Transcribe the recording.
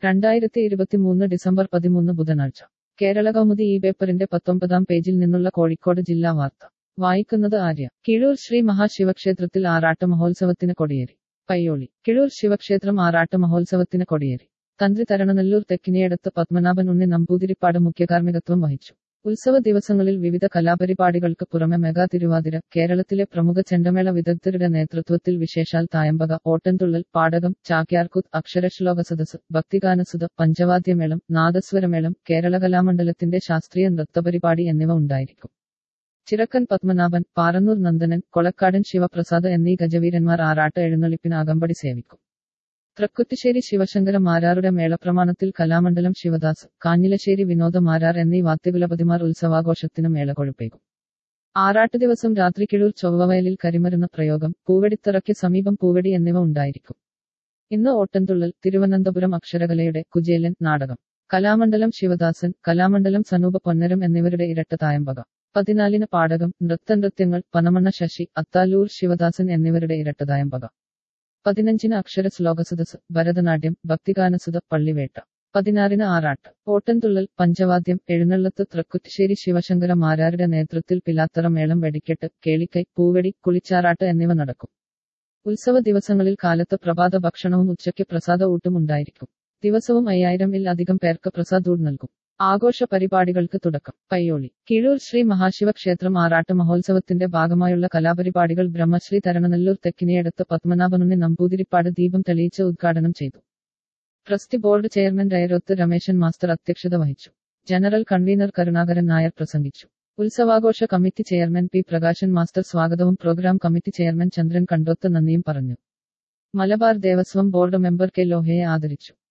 രണ്ടായിരത്തി ഇരുപത്തിമൂന്ന് ഡിസംബർ പതിമൂന്ന് ബുധനാഴ്ച കേരള കൗമുദി ഈ പേപ്പറിന്റെ പത്തൊമ്പതാം പേജിൽ നിന്നുള്ള കോഴിക്കോട് ജില്ലാ വാർത്ത വായിക്കുന്നത് ആര്യ കിഴൂർ ശ്രീ മഹാശിവക്ഷേത്രത്തിൽ ആറാട്ട് മഹോത്സവത്തിന് കൊടിയേറി പയ്യോളി കിഴൂർ ശിവക്ഷേത്രം ആറാട്ട് മഹോത്സവത്തിന് കൊടിയേറി തന്ത്രി തരണനെല്ലൂർ തെക്കിനിയടത്ത് പത്മനാഭൻ ഉണ്ണി നമ്പൂതിരിപ്പാട് മുഖ്യകാർമ്മികത്വം വഹിച്ചു ഉത്സവ ദിവസങ്ങളിൽ വിവിധ കലാപരിപാടികൾക്ക് പുറമെ മെഗാ തിരുവാതിര കേരളത്തിലെ പ്രമുഖ ചെണ്ടമേള വിദഗ്ധരുടെ നേതൃത്വത്തിൽ വിശേഷാൽ തായമ്പക ഓട്ടൻതുള്ളൽ പാടകം ചാക്യാർകൂത്ത് അക്ഷരശ്ലോക സദസ് ഭക്തിഗാനസുത പഞ്ചവാദ്യമേളം നാദസ്വരമേളം കേരള കലാമണ്ഡലത്തിന്റെ ശാസ്ത്രീയ നൃത്തപരിപാടി എന്നിവ ഉണ്ടായിരിക്കും ചിറക്കൻ പത്മനാഭൻ പാറന്നൂർ നന്ദനൻ കൊളക്കാടൻ ശിവപ്രസാദ് എന്നീ ഗജവീരന്മാർ ആറാട്ട് എഴുന്നള്ളിപ്പിന് അകമ്പടി സേവിക്കും തൃക്കുറ്റിശ്ശേരി ശിവശങ്കര മാരാരുടെ മേളപ്രമാണത്തിൽ കലാമണ്ഡലം ശിവദാസ് കാഞ്ഞിലശ്ശേരി വിനോദ മാരാർ എന്നീ വാദ്യകുലപതിമാർ ഉത്സവാഘോഷത്തിന് മേള കൊഴുപ്പേകും ആറാട്ട് ദിവസം രാത്രി കിഴൂർ ചൊവ്വവയലിൽ കരിമരുന്ന പ്രയോഗം പൂവെടിത്തറയ്ക്ക് സമീപം പൂവെടി എന്നിവ ഉണ്ടായിരിക്കും ഇന്ന് ഓട്ടൻതുള്ളൽ തിരുവനന്തപുരം അക്ഷരകലയുടെ കുചേലൻ നാടകം കലാമണ്ഡലം ശിവദാസൻ കലാമണ്ഡലം സനൂപ പൊന്നരം എന്നിവരുടെ ഇരട്ട തായമ്പക പതിനാലിന് പാടകം നൃത്തനൃത്യങ്ങൾ പനമണ്ണ ശശി അത്താലൂർ ശിവദാസൻ എന്നിവരുടെ ഇരട്ട തായമ്പക പതിനഞ്ചിന് അക്ഷര ശ്ലോകസദസ് ഭരതനാട്യം ഭക്തിഗാനസുത പള്ളിവേട്ട പതിനാറിന് ആറാട്ട് ഓട്ടൻതുള്ളൽ പഞ്ചവാദ്യം എഴുന്നള്ളത്ത് തൃക്കുറ്റിശ്ശേരി ശിവശങ്കര മാരാരുടെ നേതൃത്വത്തിൽ പിലാത്തറ മേളം വെടിക്കെട്ട് കേളിക്കൈ പൂവെടി കുളിച്ചാറാട്ട് എന്നിവ നടക്കും ഉത്സവ ദിവസങ്ങളിൽ കാലത്ത് പ്രഭാത ഭക്ഷണവും ഉച്ചയ്ക്ക് പ്രസാദ ഊട്ടും ഉണ്ടായിരിക്കും ദിവസവും അയ്യായിരം ഇൽ അധികം പേർക്ക് പ്രസാദൂട് നൽകും ആഘോഷ പരിപാടികൾക്ക് തുടക്കം പയ്യോളി കിഴൂർ ശ്രീ മഹാശിവ ക്ഷേത്രം ആറാട്ട് മഹോത്സവത്തിന്റെ ഭാഗമായുള്ള കലാപരിപാടികൾ ബ്രഹ്മശ്രീ തരണനെല്ലൂർ തെക്കിനിയടത്ത് പത്മനാഭനുണ്ണി നമ്പൂതിരിപ്പാട് ദീപം തെളിയിച്ച് ഉദ്ഘാടനം ചെയ്തു trust board chairman Rayaroth Rameshan master അധ്യക്ഷത വഹിച്ചു ജനറൽ കൺവീനർ കരുണാകരൻ നായർ പ്രസംഗിച്ചു ഉത്സവാഘോഷ committee chairman P Prakashan master സ്വാഗതവും program committee chairman Chandran Kandoth നന്ദിയും പറഞ്ഞു Malabar Devaswom board member K ലോഹയെ ആദരിച്ചു